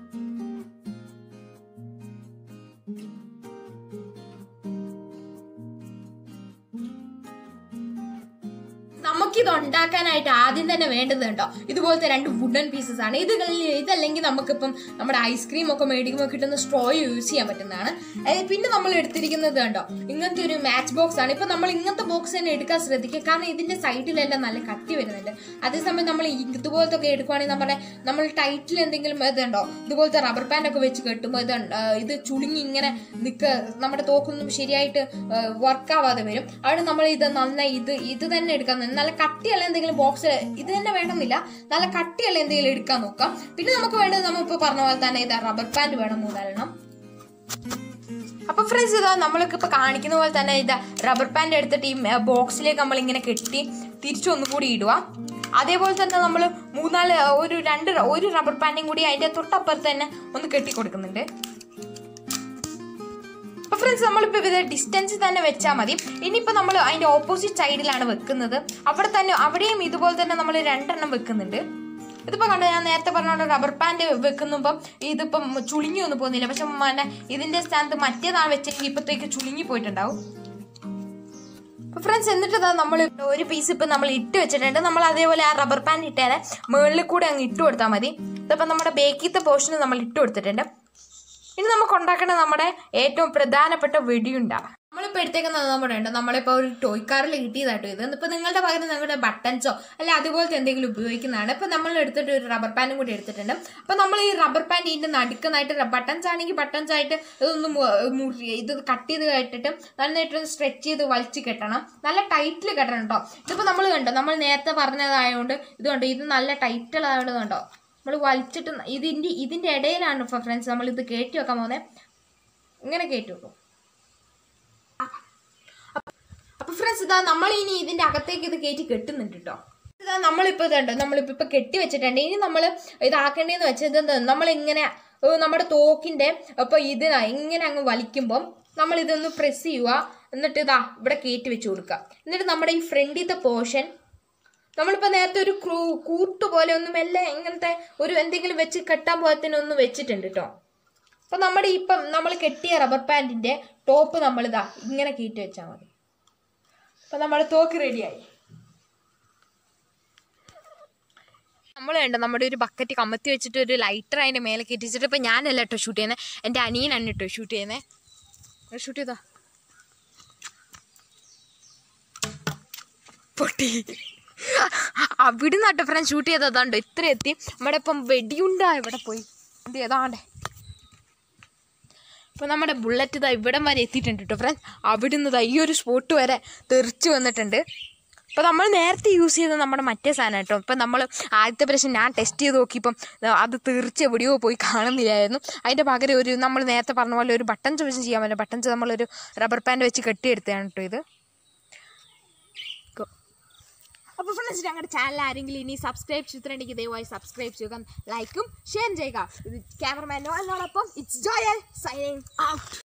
നമുക്കിത് ഉണ്ടാക്കാനായിട്ട് ആദ്യം തന്നെ വേണ്ടത് കേട്ടോ ഇതുപോലത്തെ രണ്ട് വുഡൻ പീസസ് ആണ് ഇത് ഇതല്ലെങ്കിൽ നമുക്കിപ്പം നമ്മുടെ ഐസ്ക്രീം ഒക്കെ മേടിക്കുമ്പോൾ കിട്ടുന്ന സ്ട്രോ യൂസ് ചെയ്യാൻ പറ്റുന്നതാണ് ഏ, പിന്നെ നമ്മൾ എടുത്തിരിക്കുന്നത് കണ്ടോ ഇങ്ങനത്തെ ഒരു മാച്ച് ബോക്സ് ആണ് ഇപ്പൊ നമ്മൾ ഇങ്ങനത്തെ ബോക്സ് തന്നെ എടുക്കാൻ ശ്രദ്ധിക്കുക കാരണം ഇതിന്റെ സൈഡിലെല്ലാം നല്ല കട്ടി വരുന്നുണ്ട് അതേസമയം നമ്മൾ ഇതുപോലത്തെ ഒക്കെ എടുക്കുവാണെങ്കിൽ നമ്മുടെ നമ്മൾ ടൈറ്റിൽ എന്തെങ്കിലും ഇതുണ്ടോ ഇതുപോലത്തെ റബ്ബർ ബാൻഡ് ഒക്കെ വെച്ച് കെട്ടുമ്പോൾ ഇത് ഉണ്ട്, ആ, ഇത് ചുളുങ്ങി ഇങ്ങനെ നിൽക്ക നമ്മുടെ തോക്കൊന്നും ശരിയായിട്ട് വർക്ക് ആവാതെ വരും അവിടെ നമ്മൾ ഇത് നന്നായി ഇത് ഇത് തന്നെ എടുക്കാൻ നല്ല കട്ടിയുള്ള എന്തെങ്കിലും ബോക്സ് ഇത് തന്നെ വേണമെന്നില്ല നല്ല കട്ടിയുള്ള എന്തെങ്കിലും എടുക്കാൻ നോക്കാം പിന്നെ നമുക്ക് വേണ്ടത് നമ്മൾ ഇപ്പോൾ പറഞ്ഞ പോലെ തന്നെ ഇത് റബ്ബർ ബാൻഡ് വേണം മൂന്നാലെണ്ണം അപ്പൊ ഫ്രണ്ട്സ് ഇതാ നമ്മൾക്ക് ഇപ്പൊ കാണിക്കുന്ന പോലെ തന്നെ ഇതാ റബ്ബർ ബാൻഡ് എടുത്തിട്ട് ഈ ബോക്സിലേക്ക് നമ്മൾ ഇങ്ങനെ കെട്ടി തിരിച്ചു ഒന്നുകൂടി ഇടുക അതേപോലെ തന്നെ നമ്മൾ മൂന്നാല് ഒരു രണ്ട് ര- ഒരു റബ്ബർ ബാൻഡും കൂടി അതിന്റെ തൊട്ടപ്പുറത്ത് തന്നെ ഒന്ന് കെട്ടി കൊടുക്കുന്നുണ്ട് അപ്പൊ ഫ്രണ്ട്സ് നമ്മളിപ്പോ ഇത് ഡിസ്റ്റൻസ് തന്നെ വെച്ചാൽ മതി ഇനിയിപ്പോ നമ്മൾ അതിന്റെ ഓപ്പോസിറ്റ് സൈഡിലാണ് വെക്കുന്നത് അവിടെ തന്നെ അവിടെയും ഇതുപോലെ തന്നെ നമ്മൾ രണ്ടെണ്ണം വെക്കുന്നുണ്ട് ഇതിപ്പോ കണ്ടോ ഞാൻ നേരത്തെ പറഞ്ഞ റബ്ബർ പാൻറ് വെക്കുമ്പം ഇതിപ്പം ചുളുങ്ങി ഒന്നും പോകുന്നില്ല പക്ഷെ മന്നെ ഇതിന്റെ സ്ഥാനത്ത് മറ്റേതാണ് വെച്ചെങ്കിൽ ഇപ്പത്തേക്ക് ചുളുങ്ങി പോയിട്ടുണ്ടാവും ഫ്രണ്ട്സ് എന്നിട്ട് നമ്മൾ ഒരു പീസ് ഇപ്പം നമ്മൾ ഇട്ട് വെച്ചിട്ടുണ്ട് നമ്മൾ അതേപോലെ ആ റബ്ബർ പാൻറ് ഇട്ടേനെ മുകളിൽ കൂടെ അങ്ങ് ഇട്ട് കൊടുത്താൽ മതി ഇതിപ്പോൾ നമ്മുടെ ബേക്കിത്തെ പോർഷന് നമ്മൾ ഇട്ട് കൊടുത്തിട്ടുണ്ട് ഇനി നമുക്ക് ഉണ്ടാക്കേണ്ടത് നമ്മുടെ ഏറ്റവും പ്രധാനപ്പെട്ട വെടിയുണ്ട നമ്മളിപ്പോൾ എടുത്തേക്കുന്നത് നമ്മുടെ ഉണ്ട് നമ്മളിപ്പോൾ ഒരു ടോയ് കാറിൽ കിട്ടിയതാട്ടോ ഇത് ഇപ്പം നിങ്ങളുടെ പകരം നിങ്ങളുടെ ബട്ടൺസോ അല്ല അതുപോലത്തെ എന്തെങ്കിലും ഉപയോഗിക്കുന്നതാണ് ഇപ്പം നമ്മൾ എടുത്തിട്ട് ഒരു റബ്ബർ പാൻറ്റും കൂടി എടുത്തിട്ടുണ്ട് അപ്പം നമ്മൾ ഈ റബ്ബർ പാൻറ് ഇതിൻ്റെ നടുക്കുന്നായിട്ട് ബട്ടൺസ് ആണെങ്കിൽ ബട്ടൺസ് ആയിട്ട് ഇതൊന്ന് മു- മുറി ഇത് കട്ട് ചെയ്ത് കേട്ടിട്ട് നന്നായിട്ട് സ്ട്രെച്ച് ചെയ്ത് വലിച്ച് കെട്ടണം നല്ല ടൈറ്റിൽ കെട്ടണം കേട്ടോ ഇതിപ്പോൾ നമ്മൾ കണ്ടോ നമ്മൾ നേരത്തെ പറഞ്ഞതായതുകൊണ്ട് ഇത് കണ്ടോ ഇത് നല്ല ടൈറ്റുള്ളതായത് കണ്ടോ നമ്മൾ വലിച്ചിട്ട് ഇതിൻ്റെ ഇതിൻ്റെ ഇടയിലാണ് ഇപ്പോൾ ഫ്രണ്ട്സ് നമ്മൾ ഇത് കയറ്റി വെക്കാൻ പോകുന്നത് ഇങ്ങനെ കയറ്റി വെക്കും അപ്പൊ ഫ്രണ്ട്സ് ഇതാ നമ്മൾ ഇനി ഇതിന്റെ അകത്തേക്ക് ഇത് കയറ്റി കെട്ടുന്നുണ്ട് കേട്ടോ ഇതാ നമ്മളിപ്പോ ഇതുണ്ട് നമ്മളിപ്പോ ഇപ്പൊ കെട്ടി വെച്ചിട്ടുണ്ട് ഇനി നമ്മൾ ഇതാക്കേണ്ടതെന്ന് വെച്ചത് എന്താ നമ്മൾ ഇങ്ങനെ ഏ, നമ്മുടെ തോക്കിന്റെ അപ്പൊ ഇതിനാ ഇങ്ങനെ അങ്ങ് വലിക്കുമ്പം നമ്മൾ ഇതൊന്ന് പ്രസ് ചെയ്യുക എന്നിട്ട് ഇതാ ഇവിടെ കയറ്റി വെച്ച് കൊടുക്കുക എന്നിട്ട് നമ്മുടെ ഈ ഫ്രണ്ടിലത്തെ പോർഷൻ നമ്മളിപ്പോ നേരത്തെ ഒരു ക്രൂ കൂട്ട് പോലെ ഒന്നും മെല്ലെ ഇങ്ങനത്തെ ഒരു എന്തെങ്കിലും വെച്ച് കെട്ടാൻ പോകത്തിന് ഒന്ന് വെച്ചിട്ടുണ്ട് കേട്ടോ അപ്പൊ നമ്മുടെ ഇപ്പം നമ്മൾ കെട്ടിയ റബ്ബർ പാൻറ്റിന്റെ ടോപ്പ് നമ്മളിതാ ഇങ്ങനെ കയറ്റി വെച്ചാൽ മതി അപ്പൊ നമ്മുടെ തോക്ക് റെഡിയായി നമ്മൾ വേണ്ട നമ്മുടെ ഒരു ബക്കറ്റ് കമത്തി വെച്ചിട്ട് ഒരു ലൈറ്റർ അതിന്റെ മേലെ കയറ്റി വെച്ചിട്ട് ഇപ്പൊ ഞാനല്ല കേട്ടോ ഷൂട്ട് ചെയ്യുന്നത് എൻ്റെ അനിയനാണ് കേട്ടോ ഷൂട്ട് ചെയ്യുന്നത് ഷൂട്ട് ചെയ്താ പൊട്ടി അവിടുന്ന് കേട്ടോ ഫ്രണ്ട് ഷൂട്ട് ചെയ്തതാണ്ടോ ഇത്ര എത്തി നമ്മുടെ ഇപ്പം വെടിയുണ്ട ഇവിടെ പോയി എന്ത് ചെയ്താണ്ടേ അപ്പോൾ നമ്മുടെ ബുള്ളറ്റ് ഇതാ ഇവിടം വരെ എത്തിയിട്ടുണ്ട് കേട്ടോ ഫ്രണ്ട്സ് അവിടുന്ന് ഇതാ ഈ ഒരു സ്പോട്ട് വരെ തെറിച്ച് വന്നിട്ടുണ്ട് അപ്പോൾ നമ്മൾ നേരത്തെ യൂസ് ചെയ്ത നമ്മുടെ മറ്റേ സാധനം കേട്ടോ ഇപ്പം നമ്മൾ ആദ്യത്തെ പ്രാവശ്യം ഞാൻ ടെസ്റ്റ് ചെയ്ത് നോക്കിയപ്പം ദാ അത് തെറിച്ച് എവിടെയോ പോയി കാണുന്നില്ലായിരുന്നു അതിൻ്റെ പകരം ഒരു നമ്മൾ നേരത്തെ പറഞ്ഞ പോലെ ഒരു ബട്ടൺ ചോദിച്ച് ചെയ്യാൻ പറ്റില്ല ബട്ടൺസ് നമ്മളൊരു റബ്ബർ പാൻറ് വെച്ച് കെട്ടിയെടുത്തതാണ് കേട്ടോ ഇത് അപ്പോൾ ഫ്രണ്ട്സ് ഞങ്ങളുടെ ചാനൽ ആരെങ്കിലും ഇനി സബ്സ്ക്രൈബ് ചെയ്തിട്ടുണ്ടെങ്കിൽ ദയവായി സബ്സ്ക്രൈബ് ചെയ്യുക ലൈക്കും ഷെയർ ചെയ്യുക ഇത് ക്യാമറമാനോ എന്നോടൊപ്പം ഇറ്റ്സ് ജോയൽ സൈനിങ് ഔട്ട്